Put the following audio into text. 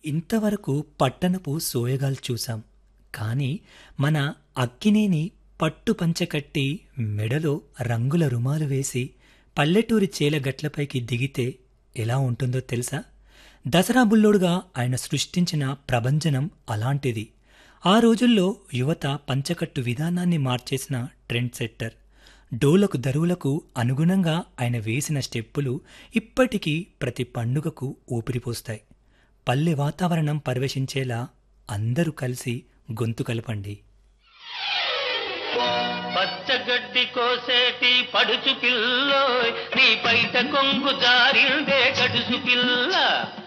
ఇంతవరకు పట్టణపు సోయగాలు చూశాం కానీ మన అక్కినేని పట్టు పంచె కట్టి మెడలో రంగుల రుమాలు వేసి పల్లెటూరి చేల గట్లపైకి దిగితే ఎలా ఉంటుందో తెలుసా దసరా బుల్లోడుగా ఆయన సృష్టించిన ప్రభంజనం అలాంటిది ఆ రోజుల్లో యువత పంచకట్టు విధానాన్ని మార్చేసిన ట్రెండ్ సెట్టర్ డోలకు దరువులకు అనుగుణంగా ఆయన వేసిన స్టెప్పులు ఇప్పటికీ ప్రతి పండుగకు ఊపిరిపోస్తాయి పల్లె వాతావరణం పర్యవేశించేలా అందరూ కలిసి గొంతు కలపండి పచ్చగడ్డి కోసేటి పడుచు పిల్లోయ్ నీ పైట కొంగు జారిందే గడుసు పిల్ల